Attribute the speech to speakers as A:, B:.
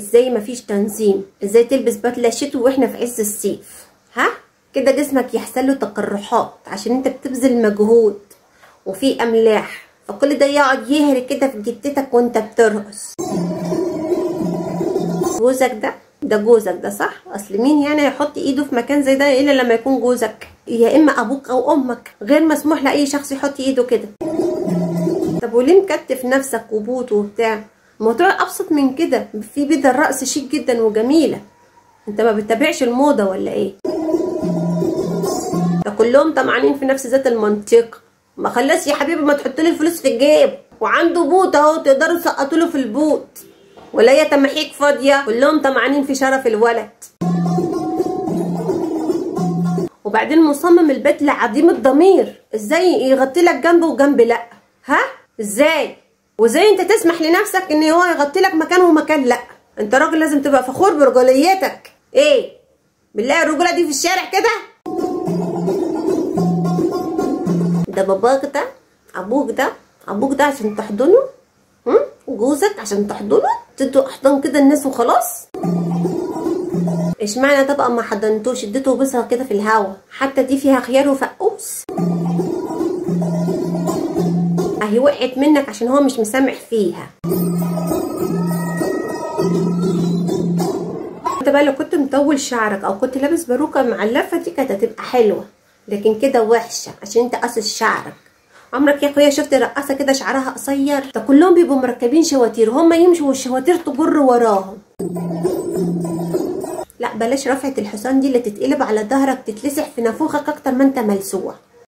A: ازاي مفيش تنظيم ازاي تلبس بدله شتوي واحنا في عز الصيف ها كده جسمك يحصل له تقرحات عشان انت بتبذل مجهود وفي املاح فكل ده يقعد يهري كده في جتتك وانت بترقص جوزك ده ده جوزك ده صح اصل مين يعني يحط ايده في مكان زي ده الا لما يكون جوزك يا اما ابوك او امك غير مسموح لاي شخص يحط ايده كده طب وليه مكتف نفسك وبوط وبتاع الموضوع ابسط من كده في بدل رقص شيك جدا وجميله انت ما بتتابعش الموضه ولا ايه ده كلهم طمعانين في نفس ذات المنطقه ما خلاص يا حبيبي ما تحط لي الفلوس في الجيب وعنده بوت اهو تقدروا تسقطوا له في البوت ولا هي تمحيك فاضيه كلهم طمعانين في شرف الولد وبعدين مصمم البدله عديم الضمير ازاي يغطي لك جنب وجنب لا ها ازاي وازاي انت تسمح لنفسك ان هو يغطي لك مكان ومكان لا انت راجل لازم تبقى فخور برجوليتك ايه بالله الرجوله دي في الشارع كده ده باباك ده ابوك ده ابوك ده عشان تحضنه هم؟ جوزك عشان تحضنه تدوا احضان كده الناس وخلاص اشمعنى طبقا ما حضنتوش اديته بصها كده في الهوا حتى دي فيها خيار وفقوس اهي وقعت منك عشان هو مش مسامح فيها انت بقى لو كنت مطول شعرك او كنت لابس باروكه معلفه دي كانت هتبقى حلوه لكن كده وحشه عشان انت قاصص شعرك عمرك يا اخويا شفت رقاصه كده شعرها قصير ده كلهم بيبقوا مركبين شواتير هم يمشوا والشواتير تجر وراهم لا بلاش رفعه الحصان دي اللي تتقلب على ظهرك تتلسح في نافوخك اكتر ما انت ملسوع